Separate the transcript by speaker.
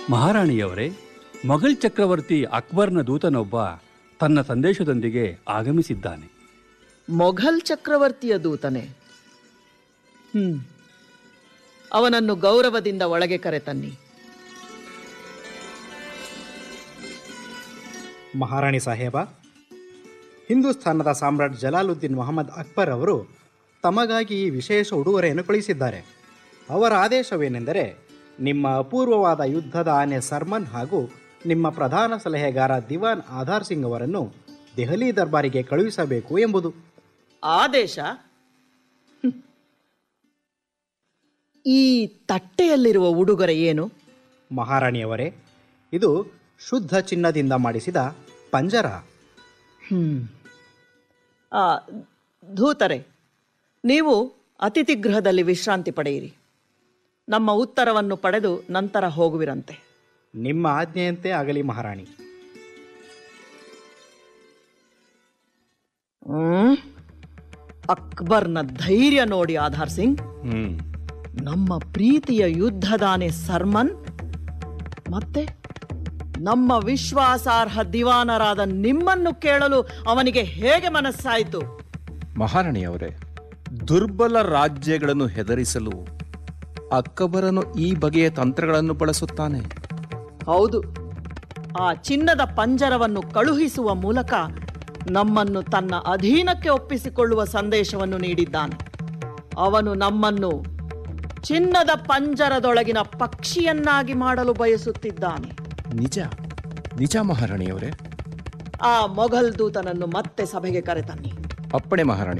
Speaker 1: ಮಹಾರಾಣಿಯವರೇ ಮೊಘಲ್ ಚಕ್ರವರ್ತಿ ಅಕ್ಬರ್ನ ದೂತನೊಬ್ಬ ತನ್ನ ಸಂದೇಶದೊಂದಿಗೆ ಆಗಮಿಸಿದ್ದಾನೆ
Speaker 2: ಮೊಘಲ್ ಚಕ್ರವರ್ತಿಯ ದೂತನೆ ಹ್ಮ್ ಅವನನ್ನು ಗೌರವದಿಂದ ಒಳಗೆ ಕರೆತನ್ನಿ
Speaker 3: ಮಹಾರಾಣಿ ಸಾಹೇಬ ಹಿಂದೂಸ್ಥಾನದ ಸಾಮ್ರಾಟ್ ಜಲಾಲುದ್ದೀನ್ ಮೊಹಮ್ಮದ್ ಅಕ್ಬರ್ ಅವರು ತಮಗಾಗಿ ಈ ವಿಶೇಷ ಉಡುಗೊರೆಯನ್ನು ಕಳುಹಿಸಿದ್ದಾರೆ ಅವರ ಆದೇಶವೇನೆಂದರೆ ನಿಮ್ಮ ಅಪೂರ್ವವಾದ ಯುದ್ಧದ ಆನೆ ಸರ್ಮನ್ ಹಾಗೂ ನಿಮ್ಮ ಪ್ರಧಾನ ಸಲಹೆಗಾರ ದಿವಾನ್ ಆಧಾರ್ ಸಿಂಗ್ ಅವರನ್ನು ದೆಹಲಿ ದರ್ಬಾರಿಗೆ ಕಳುಹಿಸಬೇಕು ಎಂಬುದು
Speaker 2: ಆದೇಶ ಹ್ಮ್. ಈ ತಟ್ಟೆಯಲ್ಲಿರುವ ಉಡುಗೊರೆ ಏನು
Speaker 3: ಮಹಾರಾಣಿಯವರೇ ಇದು ಶುದ್ಧ ಚಿನ್ನದಿಂದ ಮಾಡಿಸಿದ ಪಂಜರ
Speaker 2: ಹ್ಮ್ ಆ, ಧೂತರೆ ನೀವು ಅತಿಥಿ ಗೃಹದಲ್ಲಿ ವಿಶ್ರಾಂತಿ ಪಡೆಯಿರಿ ನಮ್ಮ ಉತ್ತರವನ್ನು ಪಡೆದು ನಂತರ ಹೋಗುವಿರಂತೆ
Speaker 3: ನಿಮ್ಮ ಆಜ್ಞೆಯಂತೆ ಆಗಲಿ ಮಹಾರಾಣಿ
Speaker 2: ಹ್ಮ್ ಅಕ್ಬರ್ನ ಧೈರ್ಯ ನೋಡಿ ಆಧಾರ್ ಸಿಂಗ್
Speaker 4: ಹ್ಮ್
Speaker 2: ನಮ್ಮ ಪ್ರೀತಿಯ ಯುದ್ಧದಾನೆ ಸರ್ಮನ್ ಮತ್ತೆ ನಮ್ಮ ವಿಶ್ವಾಸಾರ್ಹ ದಿವಾನರಾದ ನಿಮ್ಮನ್ನು ಕೇಳಲು ಅವನಿಗೆ ಹೇಗೆ ಮನಸ್ಸಾಯಿತು
Speaker 4: ಮಹಾರಾಣಿಯವರೇ ದುರ್ಬಲ ರಾಜ್ಯಗಳನ್ನು ಹೆದರಿಸಲು ಅಕ್ಕಬರನು ಈ ಬಗೆಯ ತಂತ್ರಗಳನ್ನು ಬಳಸುತ್ತಾನೆ
Speaker 2: ಹೌದು ಆ ಚಿನ್ನದ ಪಂಜರವನ್ನು ಕಳುಹಿಸುವ ಮೂಲಕ ನಮ್ಮನ್ನು ತನ್ನ ಅಧೀನಕ್ಕೆ ಒಪ್ಪಿಸಿಕೊಳ್ಳುವ ಸಂದೇಶವನ್ನು ನೀಡಿದ್ದಾನೆ ಅವನು ನಮ್ಮನ್ನು ಚಿನ್ನದ ಪಂಜರದೊಳಗಿನ ಪಕ್ಷಿಯನ್ನಾಗಿ ಮಾಡಲು ಬಯಸುತ್ತಿದ್ದಾನೆ
Speaker 4: ನಿಜ ನಿಜ ಮಹಾರಾಣಿಯವರೇ
Speaker 2: ಆ ಮೊಘಲ್ ದೂತನನ್ನು ಮತ್ತೆ ಸಭೆಗೆ ಕರೆತನ್ನಿ
Speaker 4: ಅಪ್ಪಣೆ ಮಹಾರಾಣಿ